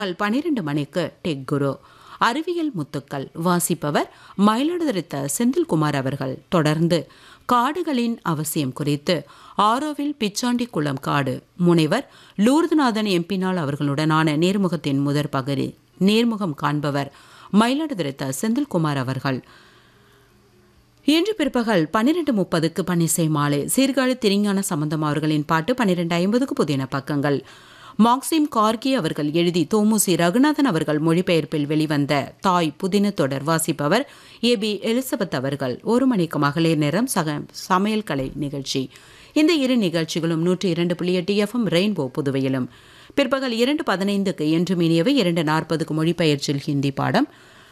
பகல் பனிரெண்டு மணிக்கு டெக் குரு அறிவியல் முத்துக்கள் வாசிப்பவர் மயிலாடுதுறை த. செந்தில்குமார் அவர்கள் தொடர்ந்து காடுகளின் அவசியம் குறித்து ஆரோவில் பிச்சாண்டி குளம் காடு முனைவர் லூர்துநாதன் எம்பினால் அவர்களுடனான நேர்முகத்தின் முதற் பகுதி நேர்முகம் காண்பவர் மயிலாடுதுறை த. செந்தில்குமார் அவர்கள் இன்று பிற்பகல் பன்னிரண்டு முப்பதுக்கு பன்னிசை மாலை சீர்காழி திருஞான சம்பந்தம் அவர்களின் பாட்டு பன்னிரண்டு ஐம்பதுக்கு புதின பக்கங்கள் மார்க்சிம் கார்கி அவர்கள் எழுதி தோமுசி ரகுநாதன் அவர்கள் மொழிபெயர்ப்பில் வெளிவந்த தாய் புதின தொடர் வாசிப்பவர் ஏ பி எலிசபெத் அவர்கள் ஒரு மணிக்கு மகளிர் நேரம் சக சமையல் கலை நிகழ்ச்சி இந்த இரு நிகழ்ச்சிகளும் நூற்றி இரண்டு புள்ளி எட்டு எஃப்எம் ரெயின்போ புதுவையிலும் பிற்பகல் இரண்டு பதினைந்துக்கு என்று மீனியவை இரண்டு நாற்பதுக்கு மொழிபெயர்ச்சியில் ஹிந்தி பாடம்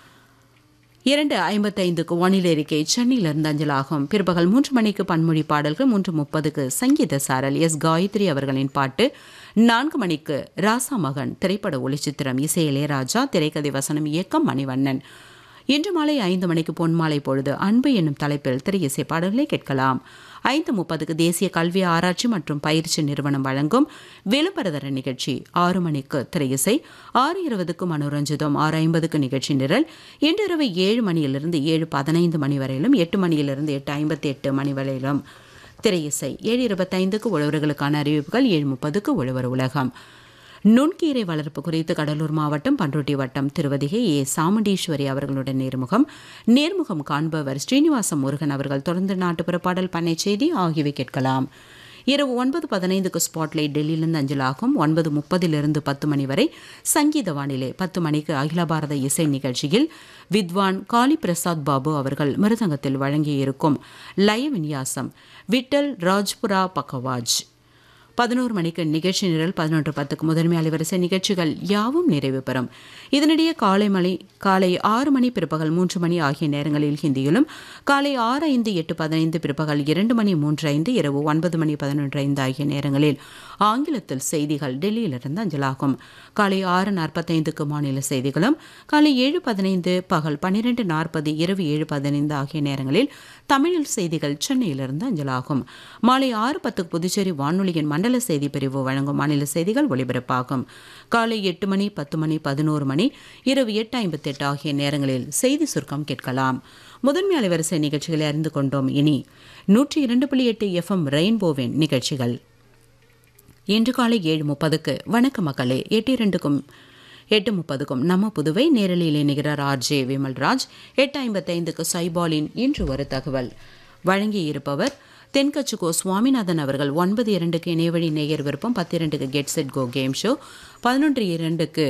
இரண்டு ஐம்பத்தைந்துக்கு வானிலை அறிக்கை சென்னையிலிருந்து அஞ்சலாகும் பிற்பகல் மூன்று மணிக்கு பன்மொழி பாடல்கள் மூன்று முப்பதுக்கு சங்கீத சாரல் எஸ் காயத்ரி அவர்களின் பாட்டு நான்கு மணிக்கு ராசா மகன் திரைப்பட ஒளிச்சித்திரம் இசை இளையராஜா திரைக்கதை வசனம் இயக்கம் மணிவண்ணன் இன்று மாலை ஐந்து மணிக்கு பொன்மாலை பொழுது அன்பு என்னும் தலைப்பில் திரையிசை பாடல்களை கேட்கலாம் ஐந்து முப்பதுக்கு தேசிய கல்வி ஆராய்ச்சி மற்றும் பயிற்சி நிறுவனம் வழங்கும் விளம்பரதர நிகழ்ச்சி ஆறு மணிக்கு திரையிசை ஆறு இருபதுக்கு மனோரஞ்சிதம் ஆறு ஐம்பதுக்கு நிகழ்ச்சி நிரல் இன்றிரவு ஏழு மணியிலிருந்து ஏழு பதினைந்து மணி வரையிலும் எட்டு மணியிலிருந்து எட்டு ஐம்பத்தி எட்டு மணி வரையிலும் திரையிசை ஏழு இருபத்தைந்துக்கு உழவர்களுக்கான அறிவிப்புகள் ஏழு முப்பதுக்கு உழவர் உலகம் நுண்கீரை வளர்ப்பு குறித்து கடலூர் மாவட்டம் பன்ருட்டி வட்டம் திருவதிகை ஏ சாமுண்டீஸ்வரி அவர்களுடன் நேர்முகம் நேர்முகம் காண்பவர் ஸ்ரீனிவாச முருகன் அவர்கள் தொடர்ந்து நாட்டுப்புற பாடல் பண்ணை செய்தி ஆகியவை கேட்கலாம் இரவு ஒன்பது பதினைந்துக்கு ஸ்பாட்லைட் டெல்லியிலிருந்து அஞ்சலாகும் ஒன்பது முப்பதிலிருந்து பத்து மணி வரை சங்கீத வானிலை பத்து மணிக்கு அகில பாரத இசை நிகழ்ச்சியில் வித்வான் காளி பிரசாத் பாபு அவர்கள் மிருதங்கத்தில் வழங்கியிருக்கும் லய விநியாசம் விட்டல் ராஜ்புரா பக்கவாஜ் பதினோரு மணிக்கு நிகழ்ச்சி நிரல் பதினொன்று பத்துக்கு முதன்மை அலைவரிசை நிகழ்ச்சிகள் யாவும் நிறைவு பெறும் இதனிடையே காலை மணி காலை ஆறு மணி பிற்பகல் மூன்று மணி ஆகிய நேரங்களில் ஹிந்தியிலும் காலை ஆறு ஐந்து எட்டு பதினைந்து பிற்பகல் இரண்டு மணி மூன்று ஐந்து இரவு ஒன்பது மணி பதினொன்று ஐந்து ஆகிய நேரங்களில் ஆங்கிலத்தில் செய்திகள் டெல்லியிலிருந்து அஞ்சலாகும் காலை ஆறு நாற்பத்தைந்துக்கு மாநில செய்திகளும் காலை ஏழு பதினைந்து பகல் பன்னிரெண்டு நாற்பது இரவு ஏழு பதினைந்து ஆகிய நேரங்களில் தமிழில் செய்திகள் சென்னையிலிருந்து அஞ்சலாகும் மாலை ஆறு பத்துக்கு புதுச்சேரி வானொலியின் மண்டல செய்தி பிரிவு வழங்கும் மாநில செய்திகள் ஒலிபரப்பாகும் காலை எட்டு மணி பத்து மணி பதினோரு மணி இரவு எட்டு ஐம்பத்தெட்டு ஆகிய நேரங்களில் செய்தி சுருக்கம் கேட்கலாம் முதன்மை அலைவரிசை நிகழ்ச்சிகளை அறிந்து கொண்டோம் இனி நூற்றி இரண்டு புள்ளி எட்டு எஃப்எம் ரெயின்போவின் நிகழ்ச்சிகள் இன்று காலை ஏழு முப்பதுக்கு வணக்க மக்களே எட்டு இரண்டுக்கும் எட்டு முப்பதுக்கும் நம்ம புதுவை நேரலில் இணைகிறார் ஆர் ஜே விமல்ராஜ் எட்டு ஐம்பத்தைந்துக்கு சைபாலின் இன்று ஒரு தகவல் வழங்கியிருப்பவர் தென்கட்சிக்கோ சுவாமிநாதன் அவர்கள் ஒன்பது இரண்டுக்கு இணையவழி நேயர் விருப்பம் பத்து இரண்டுக்கு get set go game show பதினொன்று இரண்டுக்கு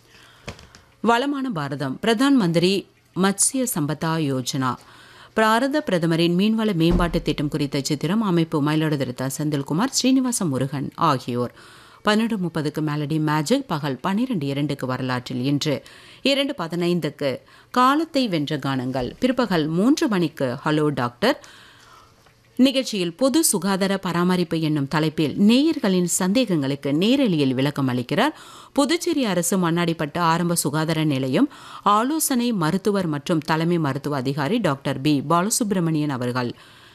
வளமான பாரதம் பிரதான் மந்திரி மத்ஸ்ய சம்பதா யோஜனா பாரத பிரதமரின் மீன்வள மேம்பாட்டு திட்டம் குறித்த சித்திரம் அமைப்பு மயிலாடுதுறை செந்தில்குமார் ஸ்ரீனிவாச முருகன் ஆகியோர் பன்னெண்டு முப்பதுக்கு மேலடி மேஜிக் பகல் பன்னிரெண்டு இரண்டுக்கு வரலாற்றில் இன்று இரண்டு பதினைந்துக்கு காலத்தை வென்ற கானங்கள் பிற்பகல் மூன்று மணிக்கு ஹலோ டாக்டர் நிகழ்ச்சியில் பொது சுகாதார பராமரிப்பு என்னும் தலைப்பில் நேயர்களின் சந்தேகங்களுக்கு நேரலியில் விளக்கம் அளிக்கிறார் புதுச்சேரி அரசு மண்ணாடிப்பட்ட ஆரம்ப சுகாதார நிலையம் ஆலோசனை மருத்துவர் மற்றும் தலைமை மருத்துவ அதிகாரி டாக்டர் பி பாலசுப்ரமணியன் அவர்கள்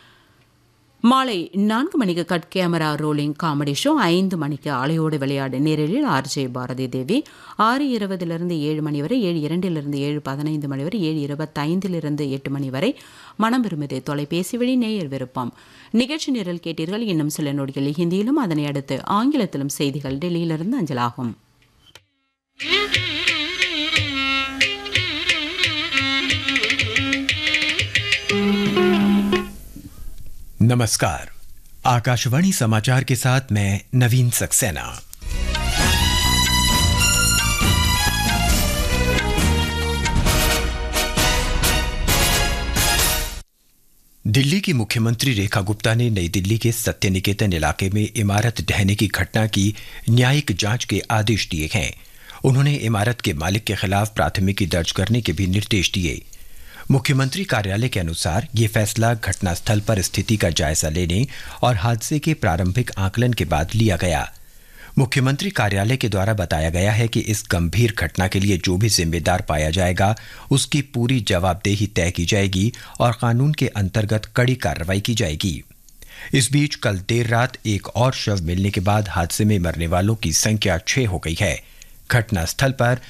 மாலை நான்கு மணிக்கு cut camera rolling comedy show ஐந்து மணிக்கு அலையோடு விளையாடு நேரலில் ஆர்ஜே பாரதி தேவி ஆறு இருபதிலிருந்து ஏழு மணி வரை ஏழு இரண்டிலிருந்து ஏழு பதினைந்து மணி வரை ஏழு இருபத்தைந்திலிருந்து எட்டு மணி வரை மனம் விரும்புதே தொலைபேசி வழி நேயர் விருப்பம் நிகழ்ச்சி நிரல் கேட்டீர்கள் இன்னும் சில நொடிகளில் ஹிந்தியிலும் அதனை அடுத்து ஆங்கிலத்திலும் செய்திகள் டெல்லியிலிருந்து அஞ்சலாகும் नमस्कार आकाशवाणी समाचार के साथ मैं नवीन सक्सेना दिल्ली की मुख्यमंत्री रेखा गुप्ता ने नई दिल्ली के सत्य निकेतन इलाके में इमारत ढहने की घटना की न्यायिक जांच के आदेश दिए हैं उन्होंने इमारत के मालिक के खिलाफ प्राथमिकी दर्ज करने के भी निर्देश दिए मुख्यमंत्री कार्यालय के अनुसार ये फैसला घटनास्थल पर स्थिति का जायजा लेने और हादसे के प्रारंभिक आकलन के बाद लिया गया मुख्यमंत्री कार्यालय के द्वारा बताया गया है कि इस गंभीर घटना के लिए जो भी जिम्मेदार पाया जाएगा उसकी पूरी जवाबदेही तय की जाएगी और कानून के अंतर्गत कड़ी कार्रवाई की जाएगी इस बीच कल देर रात एक और शव मिलने के बाद हादसे में मरने वालों की संख्या छह हो गई है घटनास्थल पर